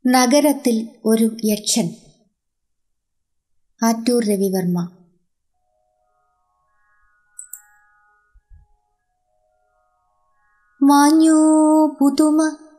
നഗരത്തിൽ ഒരു യക്ഷൻ ആറ്റൂർ രവിവർമ്മ മാഞ്ഞൂ പുതുമ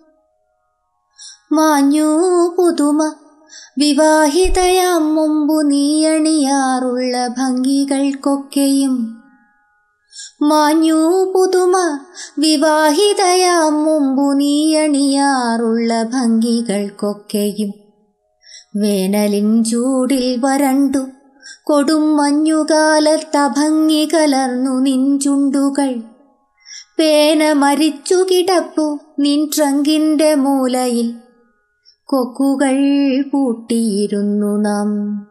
മാഞ്ഞൂ പുതുമ വിവാഹിതയാം മുമ്പു നീയണിയാറുള്ള ഭംഗികൾക്കൊക്കെയും മാഞ്ഞൂ പുതുമ വിവാഹിതയാം മുമ്പു നീയണിയാറുള്ള ഭംഗികൾക്കൊക്കെയും വേനലിൻ ചൂടിൽ വരണ്ടു കൊടും മഞ്ഞുകാലത്തഭംഗി കലർന്നു നിൻ ചുണ്ടുകൾ പേന മരിച്ചു കിടപ്പു നിൻ ട്രങ്കിന്റെ മൂലയിൽ കൊക്കുകൾ പൂട്ടിയിരുന്നു നാം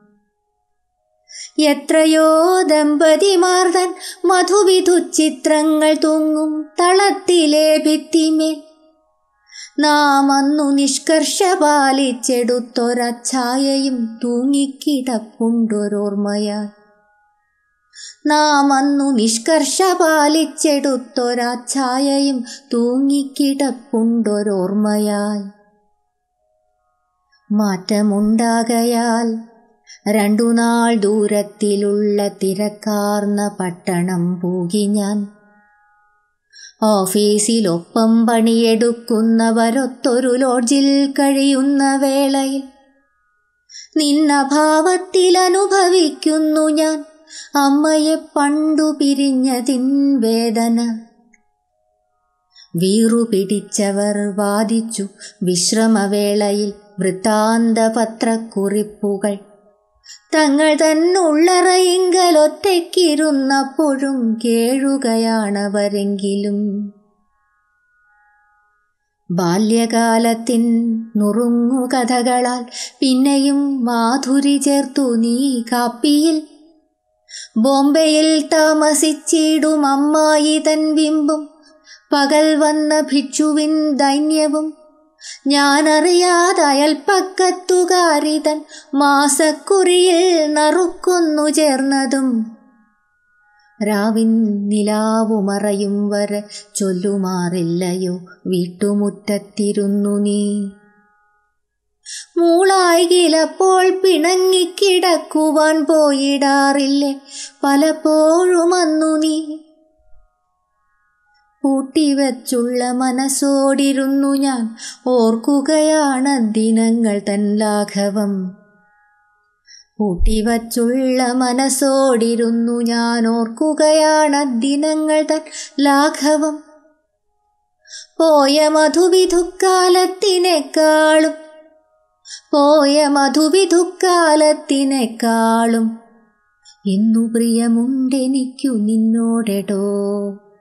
എത്രയോ ദമ്പതിമാർതൻ മധുവിധു ചിത്രങ്ങൾ തൂങ്ങും തളത്തിലെ ഭിത്തിമേൽ നാം അന്നു നിഷ്കർഷ പാലിച്ചെടുത്തൊരച്ഛായയും തൂങ്ങിക്കിടപ്പുണ്ടൊരോർമ്മയാൽ നാം അന്നു നിഷ്കർഷ പാലിച്ചെടുത്തൊരച്ഛായയും തൂങ്ങിക്കിടപ്പുണ്ടൊരോർമ്മയാൽ മാറ്റമുണ്ടാകയാൽ രണ്ടു നാൾ ദൂരത്തിലുള്ള തിരക്കാർന്ന പട്ടണം പൂകി ഞാൻ ഓഫീസിലൊപ്പം പണിയെടുക്കുന്നവരൊത്തൊരു ലോഡ്ജിൽ കഴിയുന്ന വേളയിൽ നിന്നഭാവത്തിൽ അനുഭവിക്കുന്നു ഞാൻ അമ്മയെ പണ്ടു പിരിഞ്ഞതിൻ വേദന വീറു പിടിച്ചവർ വാദിച്ചു വിശ്രമവേളയിൽ വൃത്താന്ത പത്രക്കുറിപ്പുകൾ തങ്ങൾ തന്നുള്ളറയിങ്കലൊറ്റയ്ക്കിരുന്നപ്പോഴും കേഴുകയാണവരെങ്കിലും ബാല്യകാലത്തിൻ നുറുങ്ങു കഥകളാൽ പിന്നെയും മാധുരി ചേർത്തു നീ കാപ്പിയിൽ ബോംബെയിൽ താമസിച്ചിടും അമ്മായി തൻ ബിംബും പകൽ വന്ന ഭിക്ഷുവിൻ ദൈന്യവും ഞാനറിയാതെ അയൽപ്പക്കത്തുകാരിതൻ മാസക്കുറിയിൽ നറുക്കൊന്നു ചേർന്നതും രാവിൻ നിലാവു മറയും വരെ ചൊല്ലുമാറില്ലയോ വീട്ടുമുറ്റത്തിരുന്നു നീ മൂളായികിലപ്പോൾ പിണങ്ങിക്കിടക്കുവാൻ പോയിടാറില്ലേ പലപ്പോഴും അന്നു നീ പൂട്ടിവച്ചുള്ള മനസ്സോടിരുന്നു ഞാൻ ഓർക്കുകയാണ് ദിനങ്ങൾ തൻ ലാഘവം പൂട്ടിവച്ചുള്ള മനസ്സോടിരുന്നു ഞാൻ ഓർക്കുകയാണ് ദിനങ്ങൾ തൻ ലാഘവം പോയ മധുവിധുക്കാലത്തിനേക്കാളും പോയ മധുവിധുക്കാലത്തിനേക്കാളും ഇന്നു പ്രിയമുണ്ടെനിക്കു നിന്നോടെടോ